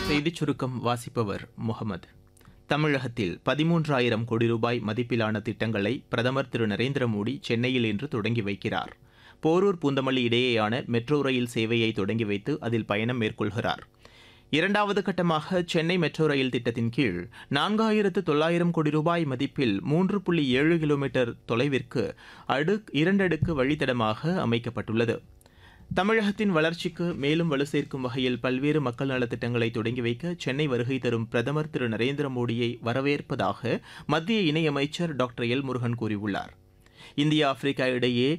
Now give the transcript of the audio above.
செய்திச் சுருக்கம் வாசிப்பவர் முகமது தமிழகத்தில் பதிமூன்றாயிரம் கோடி ரூபாய் மதிப்பிலான திட்டங்களை பிரதமர் திரு நரேந்திர மோடி சென்னையில் இன்று தொடங்கி வைக்கிறார் போரூர் பூந்தமல்லி இடையேயான மெட்ரோ ரயில் சேவையை தொடங்கி வைத்து அதில் பயணம் மேற்கொள்கிறார் இரண்டாவது கட்டமாக சென்னை மெட்ரோ ரயில் திட்டத்தின் கீழ் நான்காயிரத்து தொள்ளாயிரம் கோடி ரூபாய் மதிப்பில் மூன்று புள்ளி ஏழு கிலோமீட்டர் தொலைவிற்கு அடுக் இரண்டடுக்கு வழித்தடமாக அமைக்கப்பட்டுள்ளது தமிழகத்தின் வளர்ச்சிக்கு மேலும் வலு சேர்க்கும் வகையில் பல்வேறு மக்கள் நலத்திட்டங்களை தொடங்கி வைக்க சென்னை வருகை தரும் பிரதமர் திரு நரேந்திர மோடியை வரவேற்பதாக மத்திய இணையமைச்சர் டாக்டர் எல் முருகன் கூறியுள்ளார் இந்தியா ஆப்பிரிக்கா இடையே